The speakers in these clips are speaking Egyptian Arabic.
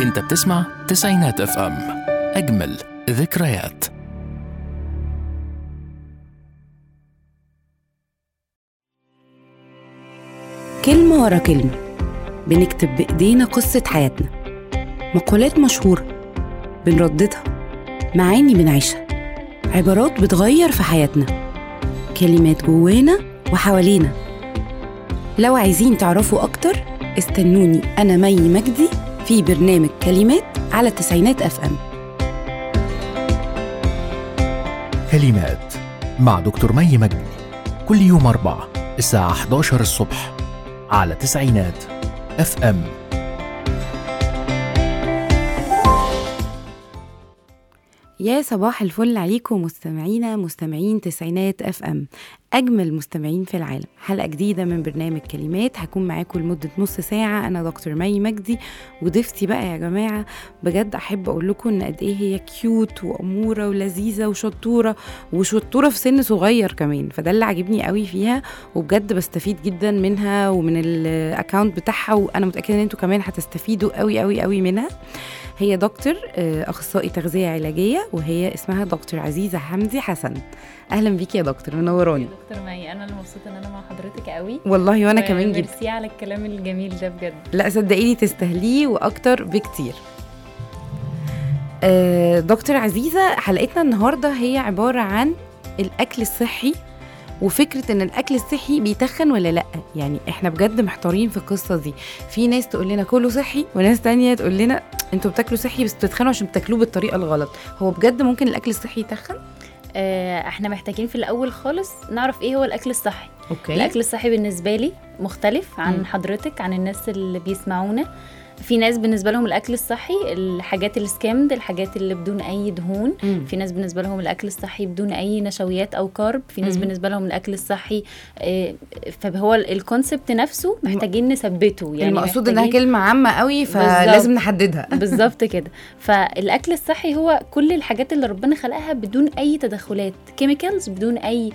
انت بتسمع تسعينات اف ام اجمل ذكريات كلمة ورا كلمة بنكتب بإيدينا قصة حياتنا مقولات مشهورة بنرددها معاني بنعيشها عبارات بتغير في حياتنا كلمات جوانا وحوالينا لو عايزين تعرفوا أكتر استنوني أنا مي مجدي في برنامج كلمات على التسعينات أف أم كلمات مع دكتور مي مجدي كل يوم أربعة الساعة 11 الصبح على تسعينات اف ام يا صباح الفل عليكم مستمعينا مستمعين تسعينات اف ام اجمل مستمعين في العالم حلقه جديده من برنامج كلمات هكون معاكم لمده نص ساعه انا دكتور مي مجدي وضيفتي بقى يا جماعه بجد احب اقول لكم ان قد ايه هي كيوت واموره ولذيذه وشطوره وشطوره في سن صغير كمان فده اللي عاجبني قوي فيها وبجد بستفيد جدا منها ومن الاكونت بتاعها وانا متاكده ان انتوا كمان هتستفيدوا قوي قوي قوي منها هي دكتور آه، اخصائي تغذيه علاجيه وهي اسمها دكتور عزيزه حمدي حسن اهلا بيكي يا دكتور منوراني دكتور مي انا اللي مبسوطه ان انا مع حضرتك قوي والله وانا كمان جدا ميرسي على الكلام الجميل ده بجد لا صدقيني تستاهليه واكتر بكتير آه، دكتور عزيزه حلقتنا النهارده هي عباره عن الاكل الصحي وفكره ان الاكل الصحي بيتخن ولا لا يعني احنا بجد محتارين في القصه دي في ناس تقول لنا كله صحي وناس تانية تقول لنا انتوا بتاكلوا صحي بس بتتخنوا عشان بتاكلوه بالطريقه الغلط هو بجد ممكن الاكل الصحي يتخن آه احنا محتاجين في الاول خالص نعرف ايه هو الاكل الصحي اوكي الاكل الصحي بالنسبه لي مختلف عن مم. حضرتك عن الناس اللي بيسمعونا في ناس بالنسبه لهم الاكل الصحي الحاجات السكامد الحاجات اللي بدون اي دهون مم. في ناس بالنسبه لهم الاكل الصحي بدون اي نشويات او كارب في ناس مم. بالنسبه لهم الاكل الصحي آه، فهو الكونسبت نفسه محتاجين نثبته يعني المقصود انها محتاجين- كلمه عامه قوي فلازم بالظبط. نحددها بالظبط كده فالاكل الصحي هو كل الحاجات اللي ربنا خلقها بدون اي تدخلات كيميكالز بدون اي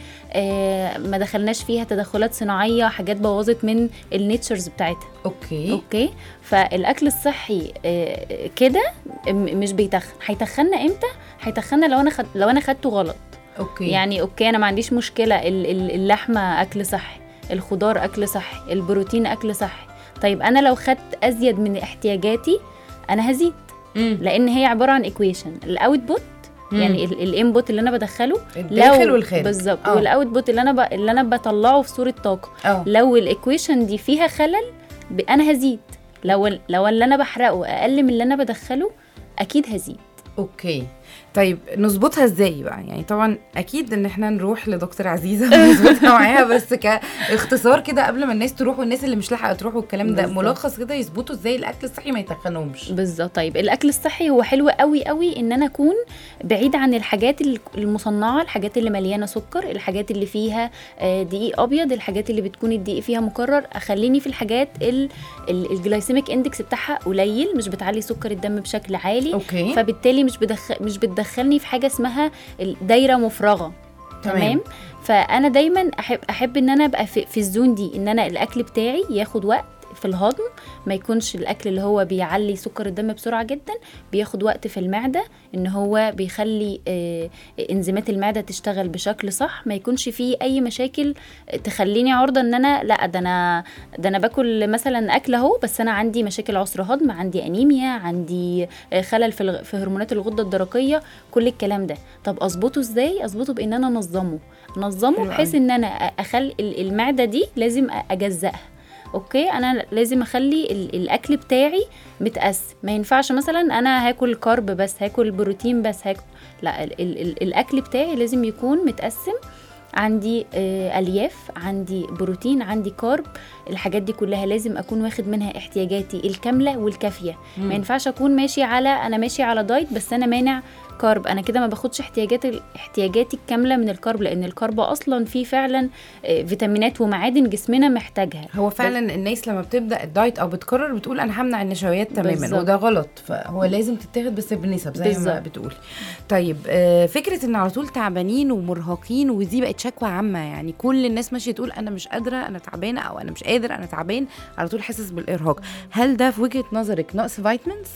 آه ما دخلناش فيها تدخلات صناعيه حاجات بوظت من النيتشرز بتاعتها اوكي اوكي فالاكل الصحي آه كده م- مش بيتخن هيتخننا امتى هيتخننا لو انا خد... لو انا خدته غلط اوكي يعني اوكي انا ما عنديش مشكله ال- ال- اللحمه اكل صحي الخضار اكل صحي البروتين اكل صحي طيب انا لو خدت ازيد من احتياجاتي انا هزيد مم. لان هي عباره عن ايكويشن الاوتبوت مم. يعني الانبوت اللي انا بدخله الداخل والخارج بالظبط آه. والاوتبوت اللي انا ب... اللي انا بطلعه في صوره طاقه اه لو الايكويشن دي فيها خلل ب... انا هزيد لو لو اللي انا بحرقه اقل من اللي انا بدخله اكيد هزيد اوكي طيب نظبطها ازاي بقى يعني طبعا اكيد ان احنا نروح لدكتور عزيزه ونظبطها معاها بس كاختصار كده قبل ما الناس تروح والناس اللي مش لاحقه تروح والكلام ده بالظبط. ملخص كده يظبطوا ازاي الاكل الصحي ما يتخنهمش بالظبط طيب الاكل الصحي هو حلو قوي قوي ان انا اكون بعيد عن الحاجات ال- المصنعه الحاجات اللي مليانه سكر الحاجات اللي فيها آه، دقيق ابيض الحاجات اللي بتكون الدقيق فيها مكرر اخليني في الحاجات ال- ال- الجلايسيميك اندكس بتاعها قليل مش بتعلي سكر الدم بشكل عالي اوكي فبالتالي مش بدخل مش بتدخلني في حاجه اسمها دايره مفرغه تمام. تمام فانا دايما احب احب ان انا ابقى في, في الزون دي ان انا الاكل بتاعي ياخد وقت في الهضم ما يكونش الاكل اللي هو بيعلي سكر الدم بسرعه جدا بياخد وقت في المعده ان هو بيخلي آه، انزيمات المعده تشتغل بشكل صح ما يكونش فيه اي مشاكل تخليني عرضه ان انا لا ده انا ده انا باكل مثلا اكل اهو بس انا عندي مشاكل عسر هضم عندي انيميا عندي آه، خلل في الغ- في هرمونات الغده الدرقيه كل الكلام ده طب اظبطه ازاي اظبطه بان انا انظمه انظمه حلو بحيث أوي. ان انا اخلي ال- المعده دي لازم أ- اجزأها اوكي انا لازم اخلي ال- الاكل بتاعي متقسم ما ينفعش مثلا انا هاكل كارب بس هاكل بروتين بس هاكل لا ال ال ال الاكل بتاعي لازم يكون متقسم عندي آه الياف عندي بروتين عندي كارب الحاجات دي كلها لازم اكون واخد منها احتياجاتي الكامله والكافيه ما ينفعش اكون ماشي على انا ماشي على دايت بس انا مانع كارب انا كده ما باخدش احتياجات احتياجاتي الكامله من الكارب لان الكارب اصلا فيه فعلا آه، فيتامينات ومعادن جسمنا محتاجها هو فعلا الناس لما بتبدا الدايت او بتقرر بتقول انا همنع النشويات تماما بالظبط. وده غلط فهو لازم تتاخد بس بنسب زي ما بالظبط. بتقولي طيب آه، فكره ان على طول تعبانين ومرهقين ودي بقت شكوى عامه يعني كل الناس ماشيه تقول انا مش قادره انا تعبانه او انا مش قادر انا تعبان على طول حاسس بالارهاق هل ده في وجهه نظرك نقص فيتامينز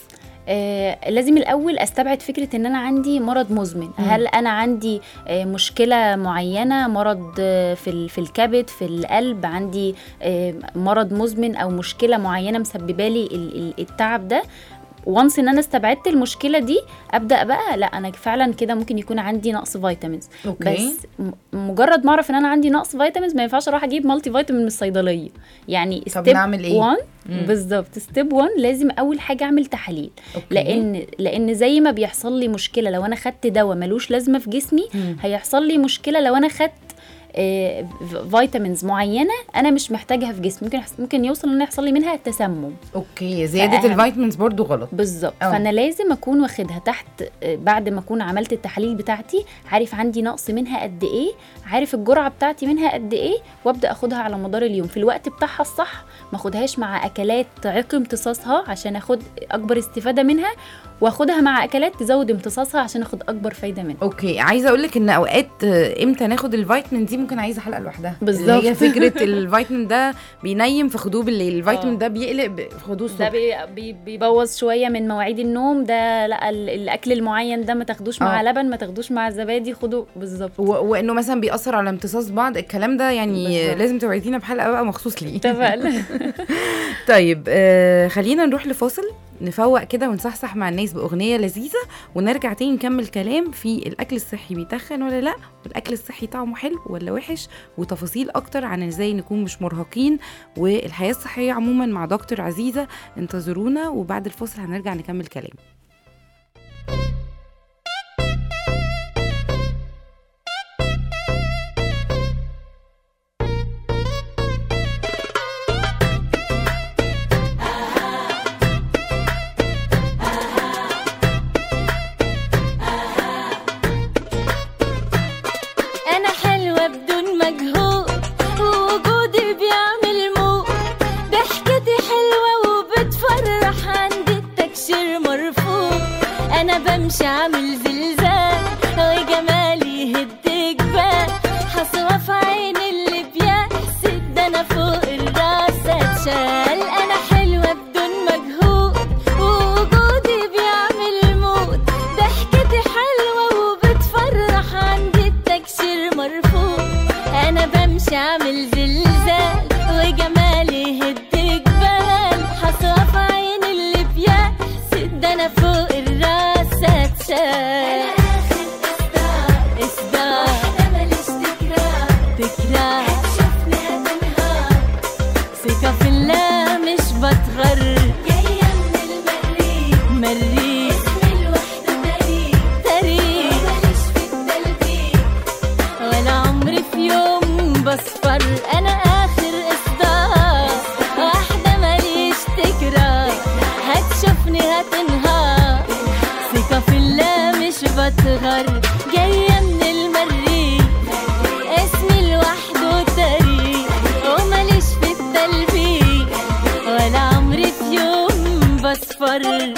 آه لازم الاول استبعد فكره ان انا عندي مرض مزمن مم. هل انا عندي آه مشكله معينه مرض آه في ال- في الكبد في القلب عندي آه مرض مزمن او مشكله معينه مسببه لي ال- ال- التعب ده وانس ان انا استبعدت المشكله دي ابدا بقى لا انا فعلا كده ممكن يكون عندي نقص فيتامينز اوكي بس م- مجرد ما اعرف ان انا عندي نقص فيتامينز ما ينفعش اروح اجيب مالتي فيتامين من الصيدليه يعني طب ستيب نعمل إيه؟ 1 مم. بالظبط ستيب 1 لازم اول حاجه اعمل تحاليل أوكي. لان لان زي ما بيحصل لي مشكله لو انا خدت دواء ملوش لازمه في جسمي مم. هيحصل لي مشكله لو انا خدت آه، ف- فيتامينز معينه انا مش محتاجها في جسمي ممكن يحص- ممكن يوصل ان يحصل لي منها تسمم اوكي زياده فأهم- الفيتامينز برضو غلط بالظبط أه. فانا لازم اكون واخدها تحت آه، بعد ما اكون عملت التحاليل بتاعتي عارف عندي نقص منها قد ايه عارف الجرعه بتاعتي منها قد ايه وابدا اخدها على مدار اليوم في الوقت بتاعها الصح ما اخدهاش مع اكلات تعيق امتصاصها عشان اخد اكبر استفاده منها واخدها مع اكلات تزود امتصاصها عشان اخد اكبر فايده منها اوكي عايزه اقول لك ان اوقات آه، امتى ناخد الفيتامين دي ممكن عايزه حلقه لوحدها بالظبط. اللي هي فكره الفيتامين ده بينيم فخدوه بالليل الفيتامين آه. ده بيقلق خدوه ده الصبح بي بي بيبوظ شويه من مواعيد النوم ده لا ال- الاكل المعين ده ما تاخدوش مع آه. لبن ما تاخدوش مع زبادي خدوا بالظبط و- وانه مثلا بيأثر على امتصاص بعض الكلام ده يعني بالظبط. لازم توعدينا بحلقه بقى مخصوص ليه اتفقنا طيب آه خلينا نروح لفاصل نفوق كده ونصحصح مع الناس بأغنية لذيذة ونرجع تاني نكمل كلام في الأكل الصحي بيتخن ولا لأ والأكل الصحي طعمه حلو ولا وحش وتفاصيل أكتر عن إزاي نكون مش مرهقين والحياة الصحية عموما مع دكتور عزيزة انتظرونا وبعد الفاصل هنرجع نكمل كلام انا حلوة بدون مجهود ووجودي بيعمل موت ضحكتي حلوة وبتفرح عند التكشير مرفوع انا بمشي عامل زلزال وجمالي يهد جبال حصوة في عين اللي بيحسد ده انا فوق الراس اتشال انا حلوة بدون مجهود ووجودي بيعمل موت ضحكتي حلوة وبتفرح عندي التكشير مرفوع انا بمشي عامل زلزال وجمالي يهد جبال حصوة في عين اللي بيحسد ده انا فوق الراس اتشال اصدار تكرار ثقة في الله مش بتغر مريض تاريخ ولا عمري في يوم بصفر انا اخر اصدار واحدة ماليش تكرار هتشوفني هتنهار ثقة في الله مش بتغر جاية من المريخ اسمي لوحده تاريخ وماليش في التلبيك ولا عمري في يوم بصفر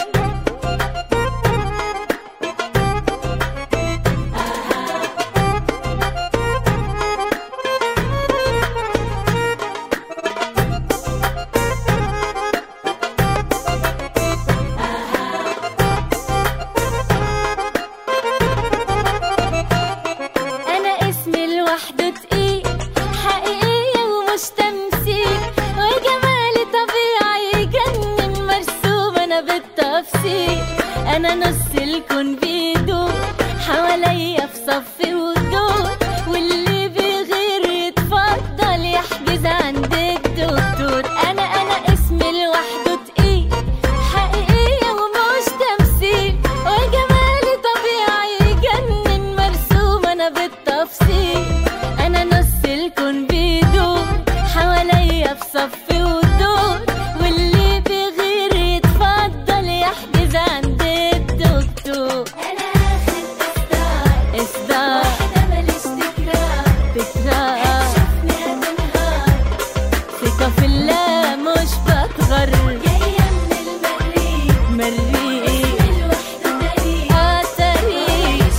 انا اسمي لوحده تقيل حقيقية ومش تمثيل وجمالي طبيعي يجنن مرسوم انا بالتفصيل انا نص الكون بيدور حواليا في صف ودور واللي بيغير يتفضل يحجز عند الدكتور انا انا اسمي لوحده تقيل حقيقية ومش تمثيل وجمالي طبيعي يجنن مرسوم انا بالتفصيل انا نص الكون بيدور حواليا في صف ودور واللي بيغير يتفضل يحجز عند الدكتور انا اخر اصدار اصدار ماليش تكرار تكرار شوفني هتنهار ثقة في الله مش بتغر جاية من المريخ مريخ اه تاريخ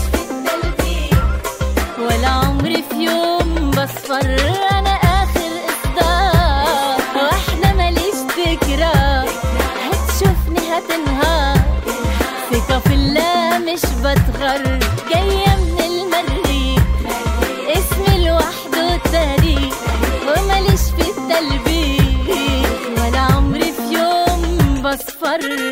ولا عمري في يوم بصفر انا اخر اصدار واحدة ماليش تكرار هتشوفني هتنهار بصغر جاية من المريخ اسمي لوحده تاريخ وماليش في التلبيخ ولا عمري في يوم بصفر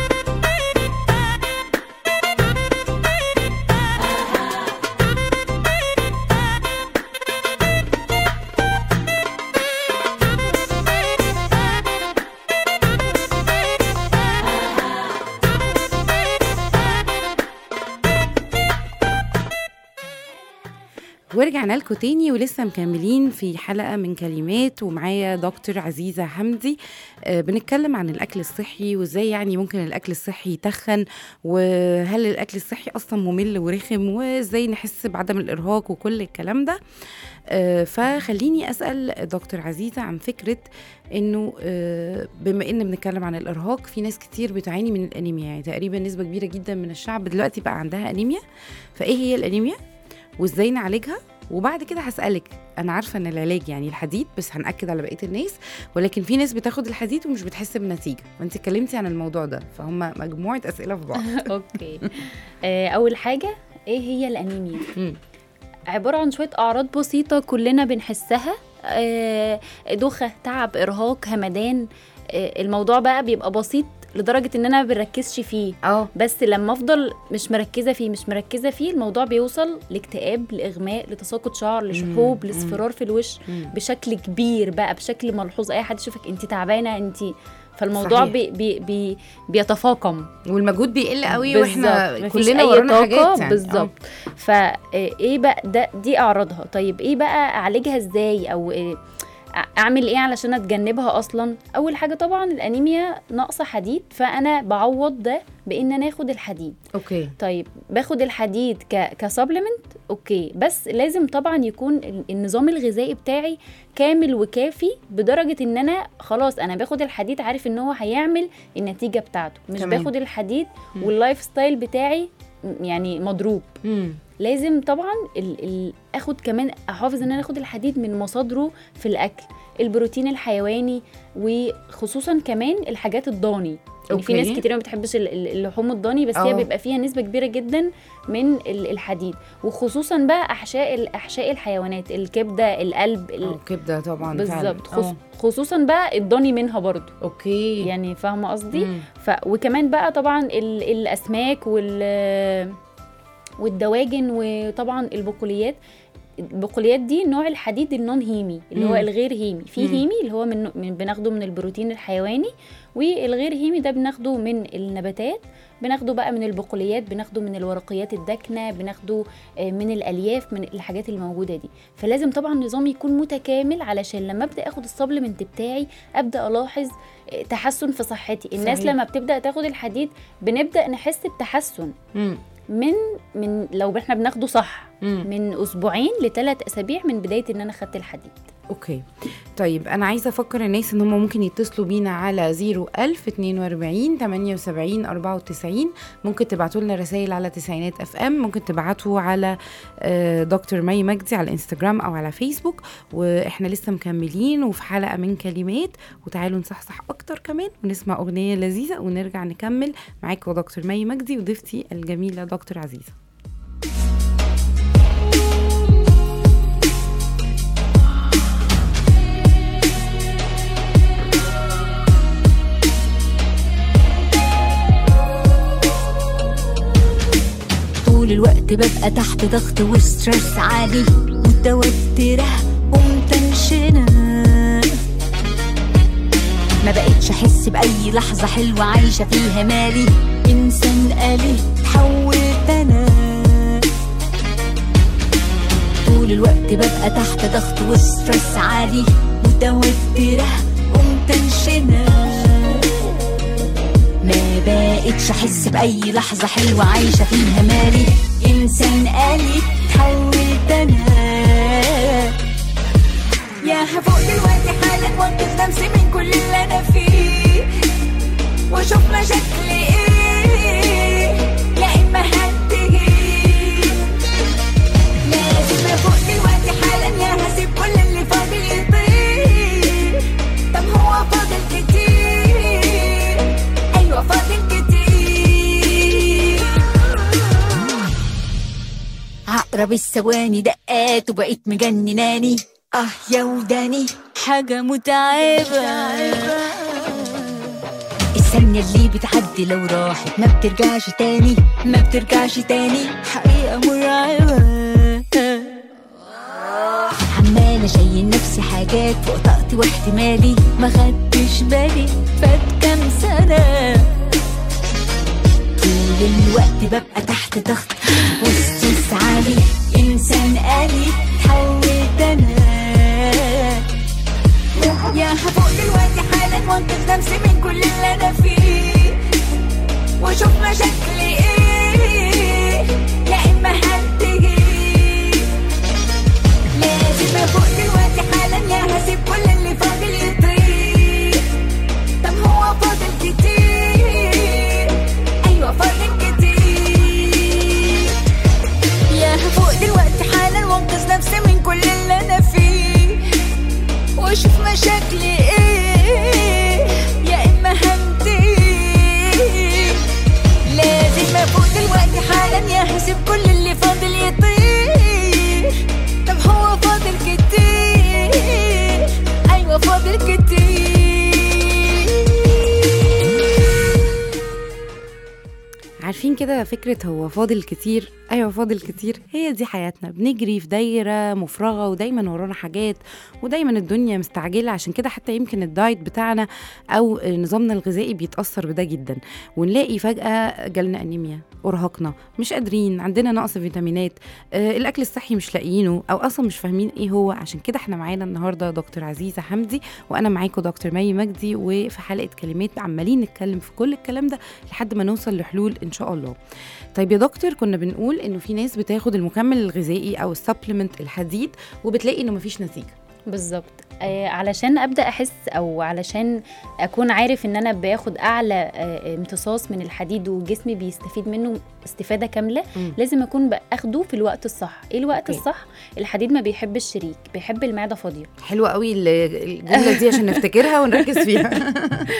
ورجعنا لكم تاني ولسه مكملين في حلقة من كلمات ومعايا دكتور عزيزة حمدي آه، بنتكلم عن الأكل الصحي وإزاي يعني ممكن الأكل الصحي يتخن وهل الأكل الصحي أصلا ممل ورخم وإزاي نحس بعدم الإرهاق وكل الكلام ده آه، فخليني أسأل دكتور عزيزة عن فكرة إنه آه، بما إن بنتكلم عن الإرهاق في ناس كتير بتعاني من الأنيميا يعني تقريبا نسبة كبيرة جدا من الشعب دلوقتي بقى عندها أنيميا فإيه هي الأنيميا وإزاي نعالجها وبعد كده هسألك أنا عارفة إن العلاج يعني الحديد بس هنأكد على بقية الناس ولكن في ناس بتاخد الحديد ومش بتحس بنتيجة وأنت اتكلمتي عن الموضوع ده فهم مجموعة أسئلة في بعض اوكي آه، اول حاجه ايه هي الانيميا مم. عباره عن شويه اعراض بسيطه كلنا بنحسها آه، دوخه تعب ارهاق همدان آه، الموضوع بقى بيبقى بسيط لدرجه ان انا ما بنركزش فيه اه بس لما افضل مش مركزه فيه مش مركزه فيه الموضوع بيوصل لاكتئاب لاغماء لتساقط شعر لشحوب مم. لاصفرار في الوش مم. بشكل كبير بقى بشكل ملحوظ اي حد يشوفك انت تعبانه انت فالموضوع صحيح. بي بي بي بيتفاقم والمجهود بيقل قوي واحنا بالظبط. مفيش كلنا أي ورانا طاقة. حاجات يعني بالظبط فايه بقى ده دي اعراضها طيب ايه بقى اعالجها ازاي او إيه أ- اعمل ايه علشان اتجنبها اصلا اول حاجه طبعا الانيميا نقص حديد فانا بعوض ده بان انا اخد الحديد آه. اوكي طيب باخد الحديد ك كسبلمنت اوكي بس لازم طبعا يكون ال- النظام الغذائي بتاعي كامل وكافي بدرجه ان انا خلاص انا باخد الحديد عارف ان هو هيعمل النتيجه بتاعته مش تمام. باخد الحديد مم. واللايف ستايل بتاعي م- يعني مضروب مم. لازم طبعا ال ال اخد كمان احافظ ان انا اخد الحديد من مصادره في الاكل البروتين الحيواني وخصوصا كمان الحاجات الضاني يعني في أوكي. ناس كتير ما بتحبش ال- ال- اللحوم الضاني بس آه. هي بيبقى فيها نسبه كبيره جدا من ال- الحديد وخصوصا بقى احشاء ال- احشاء الحيوانات الكبده القلب ال- اه كبده طبعا فعلا. بالظبط خص... آه. خصوصا بقى الضاني منها برضو اوكي يعني فاهمه قصدي مم. ف... وكمان بقى طبعا ال... الاسماك وال والدواجن وطبعا البقوليات البقوليات دي نوع الحديد النون هيمي اللي هو مم. الغير هيمي في مم. هيمي اللي هو من, من بناخده من البروتين الحيواني والغير هيمي ده بناخده من النباتات بناخده بقى من البقوليات بناخده من الورقيات الداكنه بناخده آه، من الالياف من الحاجات الموجوده دي فلازم طبعا نظام يكون متكامل علشان لما ابدا اخد السبلمنت بتاعي ابدا الاحظ آه، تحسن في صحتي الناس صحيح. لما بتبدا تاخد الحديد بنبدا نحس بتحسن مم. من من لو احنا بناخده صح مم. من اسبوعين لثلاث اسابيع من بدايه ان انا خدت الحديد اوكي طيب انا عايزه افكر الناس ان هم ممكن يتصلوا بينا على 01000 42 78 94 ممكن تبعتوا لنا رسائل على تسعينات اف ام ممكن تبعتوا على آه، دكتور مي مجدي على انستجرام او على فيسبوك واحنا لسه مكملين وفي حلقه من كلمات وتعالوا نصحصح اكتر كمان ونسمع اغنيه لذيذه ونرجع نكمل معاكم دكتور مي مجدي وضيفتي الجميله دكتور عزيزه طول الوقت ببقى تحت ضغط وستريس عالي متوترة ومتنشنة ما بقتش احس باي لحظة حلوة عايشة فيها مالي انسان آلي اتحولت انا طول الوقت ببقى تحت ضغط وستريس عالي متوترة ومتنشنة ما بقتش احس باي لحظه حلوه عايشه فيها مالي انسان آلي اتحولت انا يا هفوق دلوقتي حالا وانقذ نفسي من كل اللي انا فيه واشوف مشاكلي ايه يا اما هنتهي لازم افوق دلوقتي حالا يا هسيب كل اللي فاضل يطير طب هو فاضل كتير ايوه فاضل كتير بتضرب الثواني دقات وبقيت مجنناني اه يا وداني حاجة متعبة الثانية اللي بتعدي لو راحت ما بترجعش تاني ما بترجعش تاني حقيقة مرعبة عمالة شايل نفسي حاجات فوق طاقتي واحتمالي ما خدتش بالي فات كام سنة طول الوقت ببقى تحت ضغط وستريس عالي انسان آلي اتحولت انا يا هفوق دلوقتي حالا وانقذ نفسي من كل اللي انا فيه واشوف مشاكلي ايه يا اما هنتهي لازم افوق دلوقتي حالا يا هسيب كل اللي فاضل يطير طب هو فاضل كتير ايوه فاضل كتير يا هفوق دلوقتي حالا وانقذ نفسي من كل اللي انا فيه واشوف مشاكلي ايه يا اما هنتهي لازم افوق دلوقتي حالا يا هسيب كل اللي فاضل يطير طب هو فاضل كتير ايوه فاضل كتير عارفين كده فكرة هو فاضل كتير أيوة فاضل كتير هي دي حياتنا بنجري في دايرة مفرغة ودايما ورانا حاجات ودايما الدنيا مستعجلة عشان كده حتى يمكن الدايت بتاعنا أو نظامنا الغذائي بيتأثر بده جدا ونلاقي فجأة جالنا أنيميا أرهقنا مش قادرين عندنا نقص فيتامينات آه الأكل الصحي مش لاقيينه أو أصلا مش فاهمين إيه هو عشان كده احنا معانا النهاردة دكتور عزيزة حمدي وأنا معاكم دكتور مي مجدي وفي حلقة كلمات عمالين نتكلم في كل الكلام ده لحد ما نوصل لحلول ان شاء الله طيب يا دكتور كنا بنقول انه في ناس بتاخد المكمل الغذائي او السبلمنت الحديد وبتلاقي انه مفيش نتيجه بالظبط آه علشان ابدا احس او علشان اكون عارف ان انا باخد اعلى آه امتصاص من الحديد وجسمي بيستفيد منه استفاده كامله مم. لازم اكون باخده في الوقت الصح ايه الوقت أوكي. الصح الحديد ما بيحبش الشريك بيحب المعده فاضيه حلوه قوي ال- الجمله دي عشان نفتكرها ونركز فيها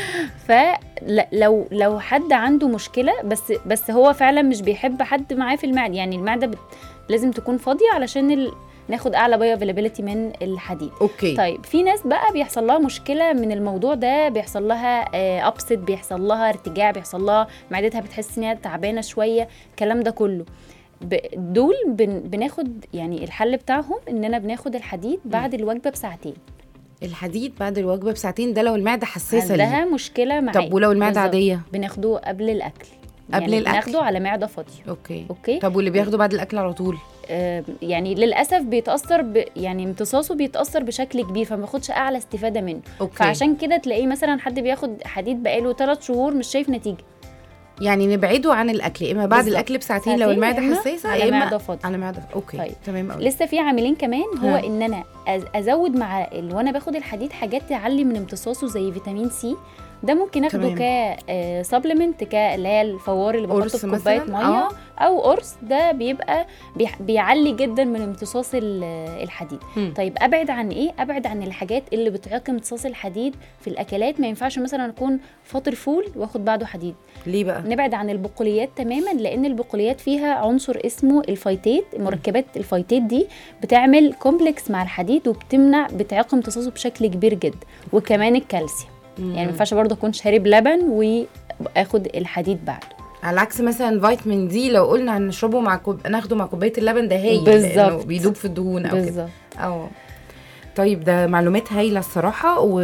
فلو لو حد عنده مشكله بس بس هو فعلا مش بيحب حد معاه في المعده يعني المعده بت... لازم تكون فاضيه علشان ال... ناخد اعلى بايو افيلابيلتي من الحديد اوكي طيب في ناس بقى بيحصل لها مشكله من الموضوع ده بيحصل لها ابسط بيحصل لها ارتجاع بيحصل لها معدتها بتحس ان هي تعبانه شويه الكلام ده كله ب- دول بن بناخد يعني الحل بتاعهم اننا بناخد الحديد بعد الوجبه بساعتين الحديد بعد الوجبه بساعتين ده لو المعده حساسه ليه عندها مشكله معاه طب ولو المعده بالظبط. عاديه بناخده قبل الاكل قبل يعني الأكل. بناخده على معده فاضيه اوكي اوكي طب واللي بياخده بعد الاكل على طول آه يعني للاسف بيتاثر ب يعني امتصاصه بيتاثر بشكل كبير فما بياخدش اعلى استفاده منه اوكي فعشان كده تلاقيه مثلا حد بياخد حديد بقاله 3 شهور مش شايف نتيجه يعني نبعده عن الاكل يا اما بعد بالظبط. الاكل بساعتين لو ساعتين المعده يا إما حساسه على يا إما معدة فاضية. على معده اوكي طيب. تمام قوي لسه في عاملين كمان هو ها. ان انا أز- ازود مع ال- وانا باخد الحديد حاجات تعلي من امتصاصه زي فيتامين سي ده ممكن اخده ك سبلمنت ك اللي هي الفوار اللي بحطه قرص في كوبايه مثلاً؟ ميه آه. او قرص ده بيبقى بيح- بيعلي جدا من امتصاص ال- الحديد مم. طيب ابعد عن ايه ابعد عن الحاجات اللي بتعيق امتصاص الحديد في الاكلات ما ينفعش مثلا اكون فاطر فول واخد بعده حديد ليه بقى نبعد عن البقوليات تماما لان البقوليات فيها عنصر اسمه الفايتات مركبات الفايتات دي بتعمل كومبلكس مع الحديد وبتمنع بتعاق امتصاصه بشكل كبير جدا وكمان الكالسيوم يعني ما ينفعش برضه اكون شارب لبن واخد الحديد بعده على عكس مثلا فيتامين دي لو قلنا هنشربه مع كوب... ناخده مع كوبايه اللبن ده هايل بالظبط. لأنه بيدوب في الدهون او كده بالظبط اه طيب ده معلومات هايله الصراحه و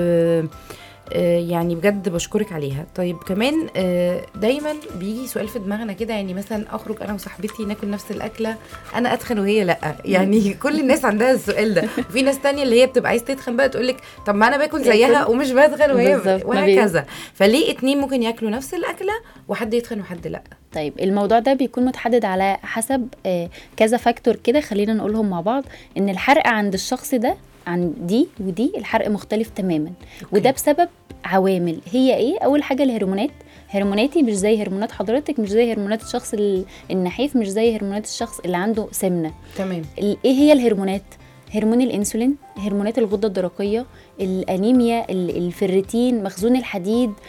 آه، يعني بجد بشكرك عليها طيب كمان آه، دايما بيجي سؤال في دماغنا كده يعني مثلا اخرج انا وصاحبتي ناكل نفس الاكله انا اتخن وهي لا يعني كل الناس عندها السؤال ده وفي ناس تانية اللي هي بتبقى عايز تتخن بقى تقول لك طب ما انا باكل زيها باكل. ومش بتخن وهي بالظبط، ما بي- وهكذا فليه اتنين ممكن ياكلوا نفس الاكله وحد يتخن وحد لا طيب الموضوع ده بيكون متحدد على حسب آه، كذا فاكتور كده خلينا نقولهم مع بعض ان الحرق عند الشخص ده عن دي ودي الحرق مختلف تماما وده بسبب عوامل هي ايه اول حاجه الهرمونات هرموناتي مش زي هرمونات حضرتك مش زي هرمونات الشخص ال- النحيف مش زي هرمونات الشخص اللي عنده سمنه تمام ال- ايه هي الهرمونات هرمون الانسولين هرمونات الغده الدرقيه الانيميا ال- الفريتين مخزون الحديد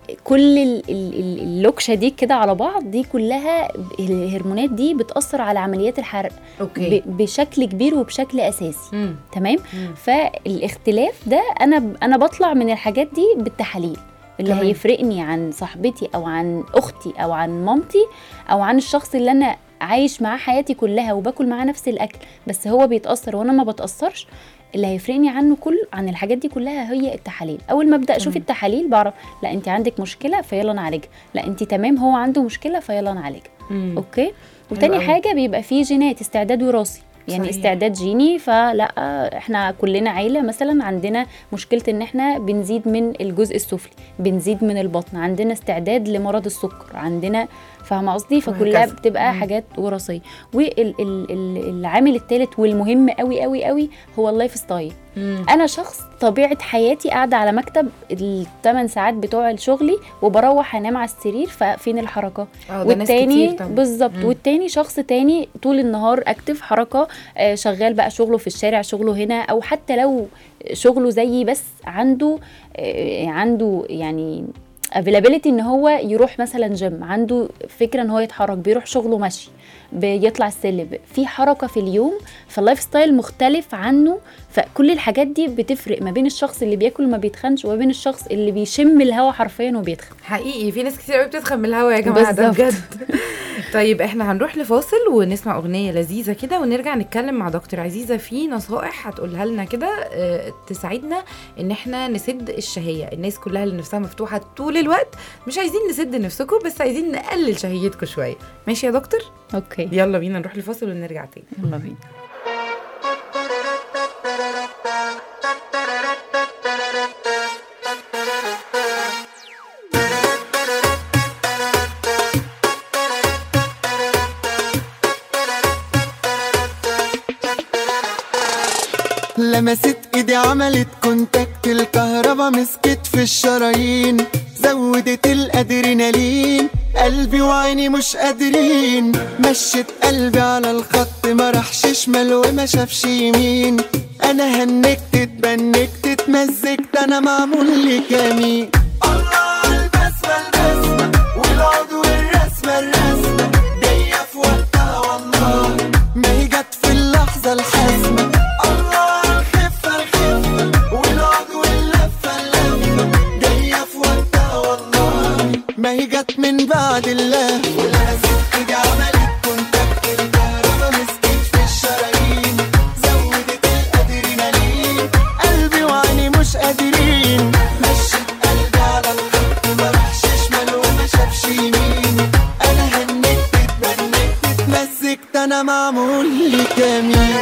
كل ال- ال- ال- اللوكشه دي كده على بعض دي كلها الهرمونات دي بتاثر على عمليات الحرق اوكي ب- بشكل كبير وبشكل اساسي مم. تمام مم. فالاختلاف ده انا انا بطلع من الحاجات دي بالتحاليل اللي تمام. هيفرقني عن صاحبتي او عن اختي او عن مامتي او عن الشخص اللي انا عايش معاه حياتي كلها وباكل معاه نفس الاكل بس هو بيتاثر وانا ما بتاثرش اللي هيفرقني عنه كل عن الحاجات دي كلها هي التحاليل اول ما ابدا اشوف تمام. التحاليل بعرف لا انت عندك مشكله فيلا نعالجها لا انت تمام هو عنده مشكله فيلا نعالجها مم. اوكي وتاني أوي. حاجه بيبقى فيه جينات استعداد وراثي يعني صحيح. استعداد جيني فلا احنا كلنا عيله مثلا عندنا مشكله ان احنا بنزيد من الجزء السفلي بنزيد من البطن عندنا استعداد لمرض السكر عندنا فاهمه قصدي فكلها وهكذا. بتبقى مم. حاجات وراثيه والعامل الثالث والمهم قوي قوي قوي هو اللايف ستايل مم. انا شخص طبيعه حياتي قاعده على مكتب الثمان ساعات بتوع شغلي وبروح انام على السرير ففين الحركه اه ده ناس والتاني كتير طبعا بالظبط مم. والتاني شخص تاني طول النهار اكتف حركه آه، شغال بقى شغله في الشارع شغله هنا او حتى لو شغله زيي بس عنده آه، عنده يعني افيلابيلتي ان هو يروح مثلا جيم عنده فكره ان هو يتحرك بيروح شغله مشي بيطلع السلم في حركه في اليوم فاللايف ستايل مختلف عنه فكل الحاجات دي بتفرق ما بين الشخص اللي بياكل ما بيتخنش وما بين الشخص اللي بيشم الهواء حرفيا وبيتخن حقيقي في ناس كتير قوي بتسخن من الهوا يا جماعه ده بالظبط. بجد طيب احنا هنروح لفاصل ونسمع اغنيه لذيذه كده ونرجع نتكلم مع دكتور عزيزه في نصائح هتقولها لنا كده اه، تساعدنا ان احنا نسد الشهيه الناس كلها اللي نفسها مفتوحه طول الوقت مش عايزين نسد نفسكم بس عايزين نقلل شهيتكم شويه ماشي يا دكتور اوكي يلا بينا نروح لفاصل ونرجع تاني يلا بينا لمست ايدي عملت كونتاكت الكهربا مسكت في الشرايين زودت الادرينالين قلبي وعيني مش قادرين مشت قلبي على الخط ما راحش شمال وما شافش يمين انا هنكت اتبنكت اتمزجت انا معمول لي كمين الله على البسمة البسمة والعضو الرسمة الرسمة جاية في وقتها والله ما هي جت في اللحظة الحاسمة الله على الخفة الخفة والعضو اللفة اللفة جاية في وقتها والله ما هي جت من بعد الله ولازم ايدي عملت كونتاكت الكهربا مسكت في الشرايين زودت الادرينالين قلبي وعيني مش قادرين مشيت قلبي على الخط ما راحش شمال وما شافش يمين انا هنكت اتبنكت اتمزجت انا معمول لي كمين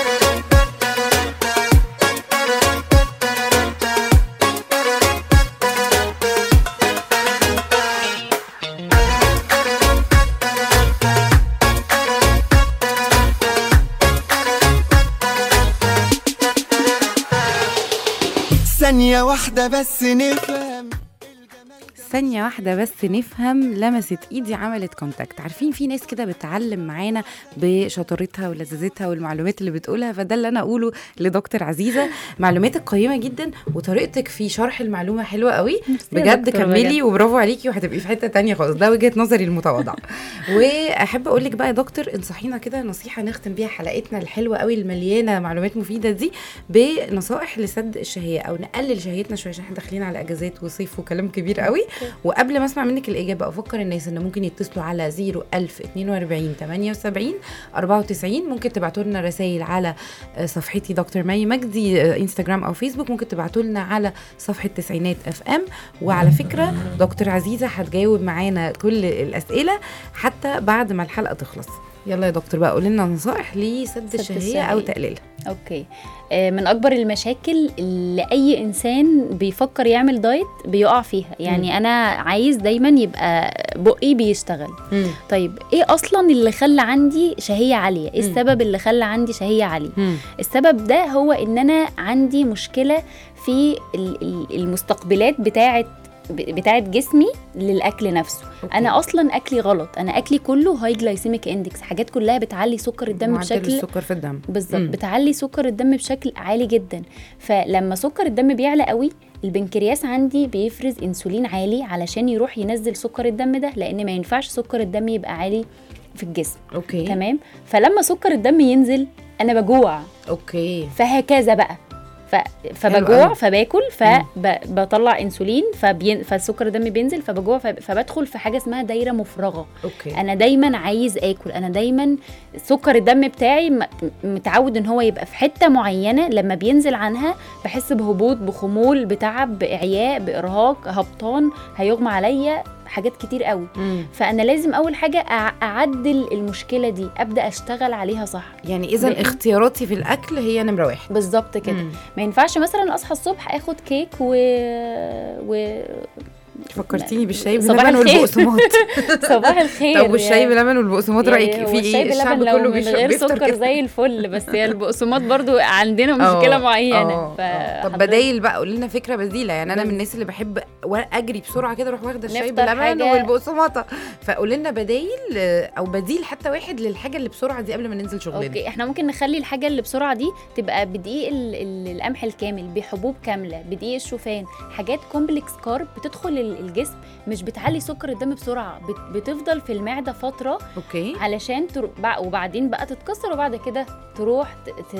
ثانية واحدة بس نفهم ثانية واحدة بس نفهم لمست ايدي عملت كونتاكت عارفين في ناس كده بتعلم معانا بشطارتها ولذاذتها والمعلومات اللي بتقولها فده اللي انا اقوله لدكتور عزيزة معلوماتك قيمة جدا وطريقتك في شرح المعلومة حلوة قوي يا بجد دكتور، كملي بجد. وبرافو عليكي وهتبقي في حتة تانية خالص ده وجهة نظري المتواضعة واحب اقول لك بقى يا دكتور انصحينا كده نصيحة نختم بيها حلقتنا الحلوة قوي المليانة معلومات مفيدة دي بنصائح لسد الشهية او نقلل شهيتنا شوية عشان احنا داخلين على اجازات وصيف وكلام كبير قوي وقبل ما اسمع منك الاجابه افكر الناس ان ممكن يتصلوا على 01000 42 78 94 ممكن تبعتوا لنا رسائل على آه، صفحتي دكتور مي مجدي آه، انستجرام او فيسبوك ممكن تبعتوا لنا على صفحه تسعينات اف ام وعلى فكره دكتور عزيزه هتجاوب معانا كل الاسئله حتى بعد ما الحلقه تخلص يلا يا دكتور بقى قول لنا نصائح لسد سد الشهيه او الشهية. تقليلها اوكي آه، من اكبر المشاكل اللي اي انسان بيفكر يعمل دايت بيقع فيها يعني انا عايز دايما يبقى بقي بيشتغل طيب ايه اصلا اللي خلى عندي شهيه عاليه ايه مم. السبب اللي خلى عندي شهيه عاليه مم. السبب ده هو ان انا عندي مشكله في ال- ال- المستقبلات بتاعه بتاعه جسمي للاكل نفسه أوكي. انا اصلا اكلي غلط انا اكلي كله هاي جلايسيميك اندكس حاجات كلها بتعلي سكر الدم معدل بشكل السكر في الدم بالظبط مم. بتعلي سكر الدم بشكل عالي جدا فلما سكر الدم بيعلى قوي البنكرياس عندي بيفرز انسولين عالي علشان يروح ينزل سكر الدم ده لان ما ينفعش سكر الدم يبقى عالي في الجسم اوكي تمام فلما سكر الدم ينزل انا بجوع اوكي فهكذا بقى ف... حلو فبجوع قوي. فباكل فبطلع انسولين فبين... فالسكر الدم بينزل فبجوع فب... فبدخل في حاجه اسمها دايره مفرغه اوكي انا دايما عايز اكل انا دايما سكر الدم بتاعي م- متعود ان هو يبقى في حته معينه لما بينزل عنها بحس بهبوط بخمول بتعب باعياء بارهاق هبطان هيغمى عليا حاجات كتير قوي مم. فانا لازم اول حاجه أع- اعدل المشكله دي ابدا اشتغل عليها صح يعني اذا بإن- اختياراتي في الاكل هي نمره واحد بالظبط كده مم. ما ينفعش مثلا اصحى الصبح اخد كيك و, و... فكرتيني بالشاي صباح بلبن الخير. والبقسماط صباح الخير طب والشاي يعني. بلبن والبقسماط يعني رايك هو في الشاي ايه الشعب بلبن لو كله من بيشرب غير بيفطر سكر كده زي الفل بس هي البقسماط برضو عندنا آه، مشكله معينه آه، آه. طب فحضرتك بدايل بقى قولي لنا فكره بديله يعني انا من بس. الناس اللي بحب و- اجري بسرعه كده اروح واخده الشاي نفطر بلبن حاجة- والبقسماطه فقولي لنا بدايل آه، او بديل حتى واحد للحاجه اللي بسرعه دي قبل ما ننزل شغلنا اوكي احنا ممكن نخلي الحاجه اللي بسرعه دي تبقى بدقيق ال- ال- القمح الكامل بحبوب كامله بدقيق الشوفان حاجات كومبلكس كارب بتدخل ال- الجسم مش بتعلي سكر الدم بسرعه بت- بتفضل في المعده فتره اوكي علشان تر... بع- وبعدين بقى تتكسر وبعد كده تروح ت... ت...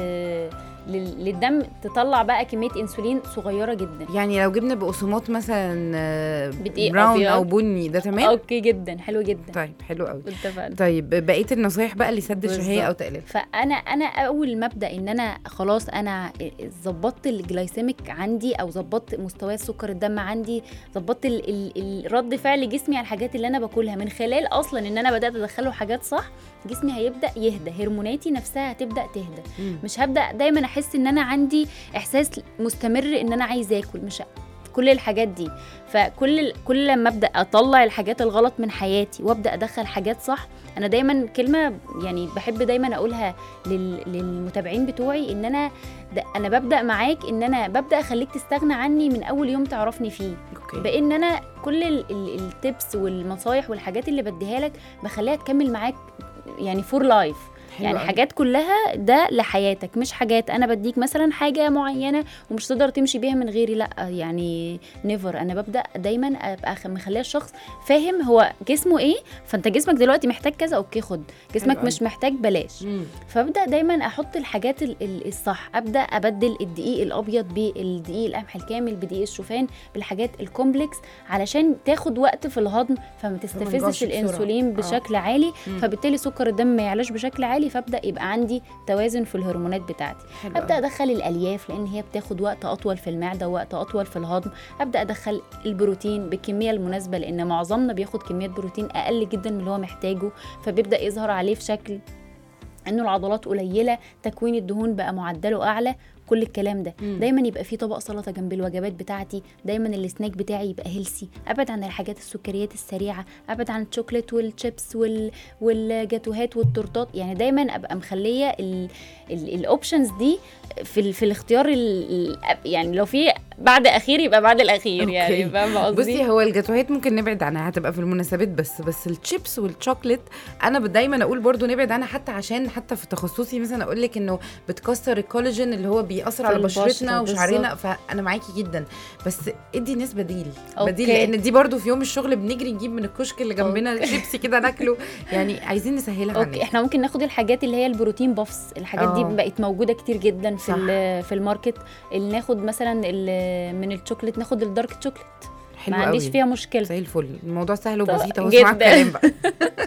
لل- للدم تطلع بقى كميه انسولين صغيره جدا يعني لو جبنا بقسماط مثلا آه، بدقيق براون أبيض. او بني ده تمام اوكي جدا حلو جدا طيب حلو قوي اتفقنا طيب بقيه النصايح بقى لسد الشهيه او بالظبط. تقليل فانا انا اول مبدا ان انا خلاص انا ظبطت الجلايسيميك عندي او ظبطت مستوى سكر الدم عندي ظبطت ال- ال- ال- رد فعل جسمي على الحاجات اللي انا باكلها من خلال اصلا ان انا بدات ادخله حاجات صح جسمي هيبدا يهدى هرموناتي نفسها هتبدا تهدى مم. مش هبدا دايما احس ان انا عندي احساس مستمر ان انا عايزه اكل مش كل الحاجات دي فكل كل لما ابدا اطلع الحاجات الغلط من حياتي وابدا ادخل حاجات صح انا دايما كلمه يعني بحب دايما اقولها لل... للمتابعين بتوعي ان انا ده انا ببدا معاك ان انا ببدا اخليك تستغنى عني من اول يوم تعرفني فيه اوكي بان انا كل ال- ال- التبس والنصايح والحاجات اللي بديها لك بخليها تكمل معاك يعني فور لايف حلو يعني قوي. حاجات كلها ده لحياتك مش حاجات انا بديك مثلا حاجه معينه ومش تقدر تمشي بيها من غيري لا يعني نيفر انا ببدا دايما ابقى خ- مخليه الشخص فاهم هو جسمه ايه فانت جسمك دلوقتي محتاج كذا اوكي خد جسمك قوي. مش محتاج بلاش مم. فابدا دايما احط الحاجات ال- ال- الصح ابدا ابدل الدقيق الابيض بالدقيق القمح الكامل بدقيق الشوفان بالحاجات الكومبلكس علشان تاخد وقت في الهضم فما نجوعش تستفزش بسرعة. الانسولين آه. بشكل عالي مم. فبالتالي سكر الدم ما يعلاش بشكل عالي فابدا يبقى عندي توازن في الهرمونات بتاعتي حلو ابدا قوي. ادخل الالياف لان هي بتاخد وقت اطول في المعده ووقت اطول في الهضم ابدا ادخل البروتين بالكميه المناسبه لان معظمنا بياخد كميات بروتين اقل جدا من اللي هو محتاجه فبيبدا يظهر عليه في شكل انه العضلات قليله تكوين الدهون بقى معدله اعلى كل الكلام ده مم. دايما يبقى في طبق سلطه جنب الوجبات بتاعتي دايما السناك بتاعي يبقى هيلسي ابعد عن الحاجات السكريات السريعه ابعد عن الشوكليت والشيبس وال... والجاتوهات والتورتات يعني دايما ابقى مخليه ال... ال... الاوبشنز دي في ال... في الاختيار ال... ال- يعني لو في بعد اخير يبقى بعد الاخير أوكي. يعني فاهمه قصدي بصي هو الجاتوهات ممكن نبعد عنها هتبقى في المناسبات بس بس الشيبس والشوكليت انا ب- دايما اقول برضو نبعد عنها حتى عشان حتى في تخصصي مثلا اقول لك انه بتكسر الكولاجين اللي هو بيأثر في على البشرة بشرتنا وشعرنا بالظبط. فانا معاكي جدا بس ادي ناس بديل أوكي. بديل لان دي برضو في يوم الشغل بنجري نجيب من الكشك اللي جنبنا شيبسي كده ناكله يعني عايزين نسهلها اوكي عليك احنا ممكن ناخد الحاجات اللي هي البروتين بافس الحاجات آه. دي بقت موجوده كتير جدا في صح. ال- في الماركت اللي ناخد مثلا ال- من الشوكليت ناخد الدارك شوكليت حلو ما عنديش قوي. فيها مشكله زي الفل الموضوع سهل طب- وبسيط اهو اسمعوا جداً. الكلام بقى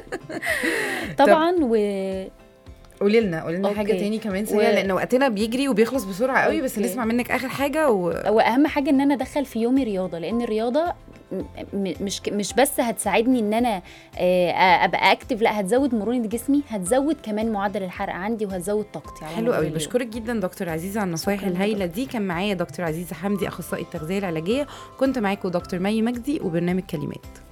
طبعا و قولي لنا قولي لنا حاجه أوكي. تاني كمان و- سريع لان وقتنا بيجري وبيخلص بسرعه قوي بس أوكي. نسمع منك اخر حاجه و... واهم حاجه ان انا ادخل في يومي رياضه لان الرياضه م- م- مش ك- مش بس هتساعدني ان انا آه، ابقى اكتف لا هتزود مرونه جسمي هتزود كمان معدل الحرق عندي وهتزود طاقتي على حلو مدار قوي اليوم. بشكرك جدا دكتور عزيزه على النصايح شكراً الهايله دي كان معايا دكتور عزيزه حمدي اخصائي التغذيه العلاجيه كنت معاكم دكتور مي مجدي وبرنامج كلمات